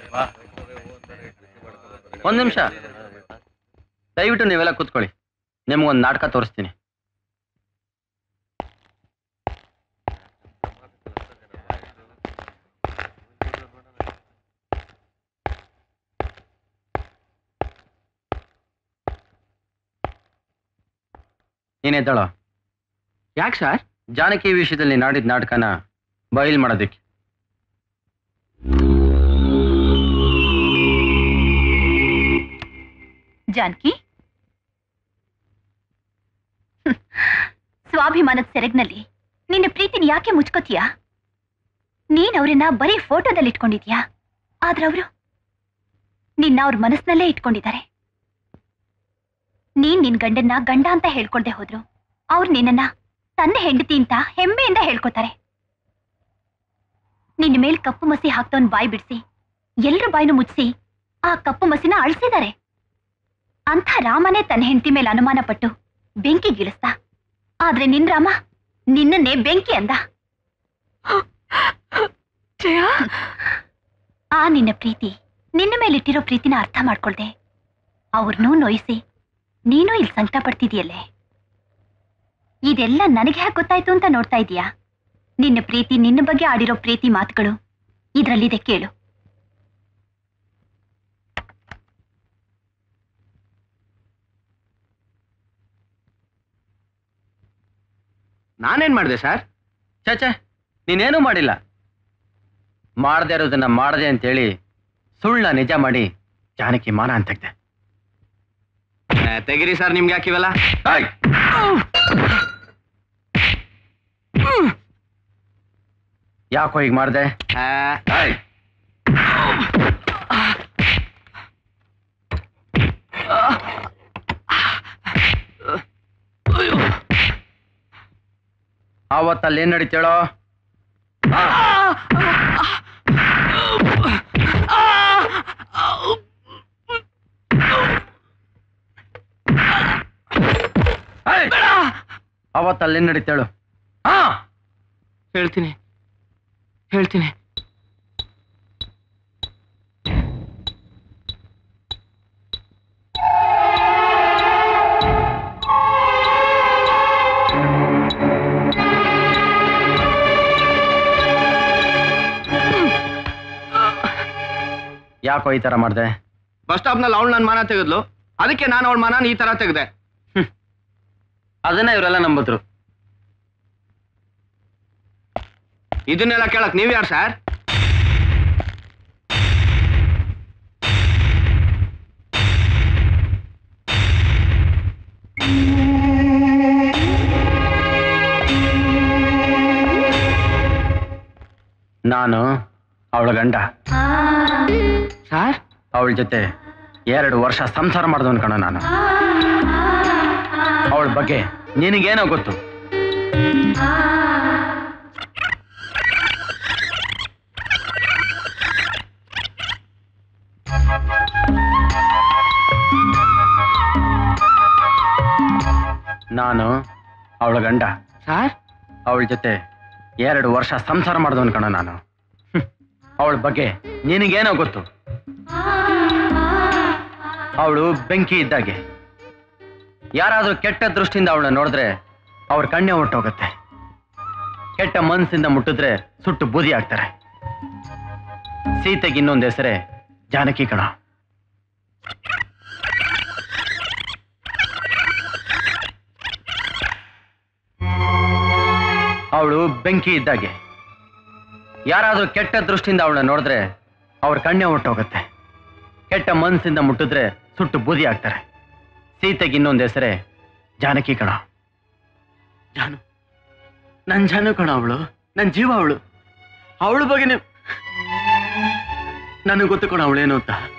ಒಂದ್ ನಿಮಿಷ ದಯವಿಟ್ಟು ನೀವೆಲ್ಲ ಕೂತ್ಕೊಳ್ಳಿ ನಿಮ್ಗೊಂದು ನಾಟಕ ತೋರಿಸ್ತೀನಿ ನೀನ್ ಎದ್ದಾಳೋ ಯಾಕೆ ಸರ್ ಜಾನಕಿ ವಿಷಯದಲ್ಲಿ ನಾಡಿದ ನಾಟಕನ ಬಯಲ್ ಮಾಡೋದಕ್ಕೆ ಜಾನಕಿ ಹ್ಮ್. ಸ್ವಾಭಿಮಾನದ ಸೆರಗ್ನಲ್ಲಿ ನಿನ್ನ ಪ್ರೀತಿನ ಯಾಕೆ ಮುಚ್ಕೋತೀಯಾ ನೀನ್ ಅವ್ರನ್ನ ಬರೀ ಫೋಟೋದಲ್ಲಿ ಇಟ್ಕೊಂಡಿದ್ಯಾ ಆದ್ರೆ ಅವರು ನಿನ್ನ ಅವ್ರ ಮನಸ್ಸಿನಲ್ಲೇ ಇಟ್ಕೊಂಡಿದ್ದಾರೆ ನೀನ್ ನಿನ್ ಗಂಡನ್ನ ಗಂಡ ಅಂತ ಹೇಳ್ಕೊಳ್ದೆ ಹೋದ್ರು ಅವ್ರು ನಿನ್ನನ್ನ ತನ್ನ ಹೆಂಡತಿ ಅಂತ ಹೆಮ್ಮೆಯಿಂದ ಹೇಳ್ಕೊತಾರೆ ನಿನ್ನ ಮೇಲ್ ಕಪ್ಪು ಮಸಿ ಹಾಕ್ತವನ್ ಬಾಯಿ ಬಿಡಿಸಿ ಎಲ್ರ ಬಾಯಿನೂ ಮುಚ್ಚಿಸಿ ಆ ಕಪ್ಪು ಮಸಿನ ಅಳಿಸಿದ್ದಾರೆ ಅಂಥ ರಾಮನೇ ತನ್ನ ಹೆಂಡತಿ ಮೇಲೆ ಅನುಮಾನ ಪಟ್ಟು ಬೆಂಕಿ ಗಿಳಿಸ್ದ ಆದ್ರೆ ನಿನ್ ರಾಮ ನಿನ್ನನ್ನೇ ಬೆಂಕಿ ಅಂದ ಆ ನಿನ್ನ ಪ್ರೀತಿ ನಿನ್ನ ಮೇಲಿಟ್ಟಿರೋ ಪ್ರೀತಿನ ಅರ್ಥ ಮಾಡ್ಕೊಳ್ದೆ ಅವ್ರನ್ನೂ ನೋಯಿಸಿ ನೀನು ಇಲ್ಲಿ ಸಂಕಟ ಪಡ್ತಿದೀಯಲ್ಲೇ ಇದೆಲ್ಲ ನನಗೆ ಯಾಕೆ ಗೊತ್ತಾಯ್ತು ಅಂತ ನೋಡ್ತಾ ಇದೀಯಾ ನಿನ್ನ ಪ್ರೀತಿ ನಿನ್ನ ಬಗ್ಗೆ ಆಡಿರೋ ಪ್ರೀತಿ ಮಾತುಗಳು ಇದ್ರಲ್ಲಿದೆ ಕೇಳು ನಾನೇನ್ ಮಾಡಿದೆ ಸರ್ ಚಾಚಾ ನೀನೇನೂ ಮಾಡಿಲ್ಲ ಮಾಡದೇ ಇರೋದನ್ನ ಮಾಡದೆ ಅಂತೇಳಿ ಸುಳ್ಳ ನಿಜ ಮಾಡಿ ಜಾನಕಿ ಮಾನ ಅಂತ ತೆಗ್ದೆ ತೆಗಿರಿ ಸರ್ ನಿಮ್ಗೆ ಯಾಕಿವಲ್ಲ ಯಾಕೋ ಈಗ ಮಾಡ್ದೆ ಆವತ್ತಲ್ಲಿ ಏನ್ ನಡೀತೇಳೋ ಅವತ್ತಲ್ಲಿ ಏನ್ ನಡೀತೇಳು ಹಾ ಹೇಳ್ತೀನಿ ಹೇಳ್ತೀನಿ ಯಾಕೋ ಈ ತರ ಮಾಡ್ದೆ ಬಸ್ ಸ್ಟಾಪ್ ನಲ್ಲಿ ಅವಳು ನನ್ನ ಮಾನ ತೆಗೆದ್ಲು ಅದಕ್ಕೆ ನಾನು ಅವಳ ಮಾನ ಈ ತರ ತೆಗೆದೆ ಅದನ್ನ ಇವರೆಲ್ಲ ನಂಬಿದ್ರು ಇದನ್ನೆಲ್ಲ ಕೇಳಕ್ ನೀವ್ ಯಾರು ಸರ್ ನಾನು ಅವಳ ಗಂಡ ಸರ್ ಅವಳ ಜೊತೆ ಎರಡು ವರ್ಷ ಸಂಸಾರ ಮಾಡ್ದವನ್ ಕಣ ನಾನು ಅವಳ ಬಗ್ಗೆ ನಿನಗೇನೋ ಗೊತ್ತು ನಾನು ಅವಳ ಗಂಡ ಸರ್ ಅವಳ ಜೊತೆ ಎರಡು ವರ್ಷ ಸಂಸಾರ ಮಾಡ್ದವನ್ ಕಣ ನಾನು ಅವಳ ಬಗ್ಗೆ ನಿನಗೇನೋ ಗೊತ್ತು ಅವಳು ಬೆಂಕಿ ಇದ್ದಾಗೆ ಯಾರಾದ್ರೂ ಕೆಟ್ಟ ದೃಷ್ಟಿಯಿಂದ ಅವಳನ್ನ ನೋಡಿದ್ರೆ ಅವ್ರ ಕಣ್ಣೆ ಹೊಟ್ಟೋಗುತ್ತೆ ಕೆಟ್ಟ ಮನಸ್ಸಿಂದ ಮುಟ್ಟಿದ್ರೆ ಸುಟ್ಟು ಬೂದಿ ಆಗ್ತಾರೆ ಸೀತೆಗೆ ಇನ್ನೊಂದು ಹೆಸರೇ ಜಾನಕಿ ಕಣ ಅವಳು ಬೆಂಕಿ ಇದ್ದಾಗೆ ಯಾರಾದ್ರೂ ಕೆಟ್ಟ ದೃಷ್ಟಿಯಿಂದ ಅವಳನ್ನ ನೋಡಿದ್ರೆ ಅವ್ರ ಕಣ್ಣೆ ಹೊಟ್ಟೋಗುತ್ತೆ ಕೆಟ್ಟ ಮನಸ್ಸಿಂದ ಮುಟ್ಟಿದ್ರೆ ಸುಟ್ಟು ಬೂದಿ ಆಗ್ತಾರೆ ಸೀತೆಗೆ ಇನ್ನೊಂದು ಹೆಸರೇ ಜಾನಕಿ ಕಣ ಜಾನು ನನ್ ಜಾನು ಕಣ ಅವಳು ನನ್ ಜೀವ ಅವಳು ಅವಳ ಬಗ್ಗೆ ನನಗೆ ಗೊತ್ತು ಕಣ ಅವಳೇನು ಅಂತ